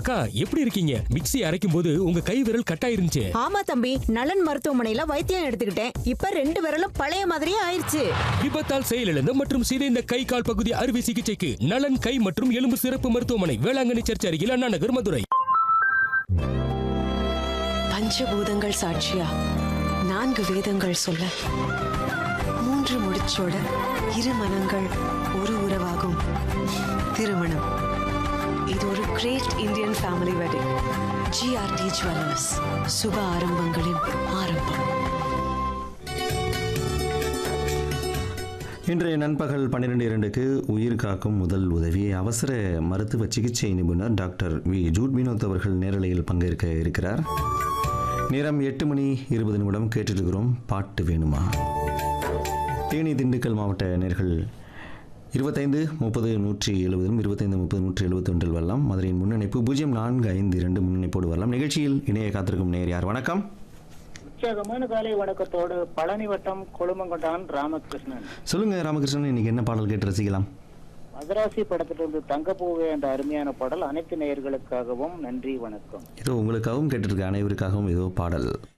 அக்கா எப்படி இருக்கீங்க மிக்ஸி அரைக்கும் போது உங்க கை விரல் கட்டாயிருந்துச்சு ஆமா தம்பி நலன் மருத்துவமனையில வைத்தியம் எடுத்துக்கிட்டேன் இப்ப ரெண்டு விரலும் பழைய மாதிரியே ஆயிருச்சு விபத்தால் செயலிழந்த மற்றும் சிதைந்த கை கால் பகுதி அறுவை சிகிச்சைக்கு நலன் கை மற்றும் எலும்பு சிறப்பு மருத்துவமனை வேளாங்கண்ணி சர்ச் அருகில் அண்ணா நகர் மதுரை பஞ்சபூதங்கள் சாட்சியா நான்கு வேதங்கள் சொல்ல மூன்று முடிச்சோட இரு மனங்கள் ஒரு உறவாகும் திருமணம் இது ஒரு great Indian family wedding GRT jewellers சுப ஆரம்பங்களின் ஆரம்பம் இன்றைய நண்பகல் பன்னிரெண்டு இரண்டுக்கு உயிர் காக்கும் முதல் உதவி அவசர மருத்துவ சிகிச்சை நிபுணர் டாக்டர் வி ஜூட் வினோத் அவர்கள் நேரலையில் பங்கேற்க இருக்கிறார் நேரம் எட்டு மணி இருபது நிமிடம் கேட்டிருக்கிறோம் பாட்டு வேணுமா தேனி திண்டுக்கல் மாவட்ட நேர்கள் இருபத்தைந்து முப்பது நூற்றி எழுபதும் இருபத்தைந்து முப்பது நூற்றி எழுபத்தொன்றில் வரலாம் மதுரையின் முன்னணிப்பு பூஜ்ஜியம் நான்கு ஐந்து இரண்டு முன்னணிப்போடு வரலாம் நிகழ்ச்சியில் இணைய காத்திருக்கும் நேர் யார் வணக்கம் உற்சாகமான காலை வணக்கத்தோடு பழனி வட்டம் கொழுமங்கொண்டான் ராமகிருஷ்ணன் சொல்லுங்க ராமகிருஷ்ணன் இன்னைக்கு என்ன பாடல் கேட்டு ரசிக்கலாம் மதராசி படத்திலிருந்து தங்கப்பூவே என்ற அருமையான பாடல் அனைத்து நேயர்களுக்காகவும் நன்றி வணக்கம் ஏதோ உங்களுக்காகவும் கேட்டிருக்க அனைவருக்காகவும் ஏதோ பாடல்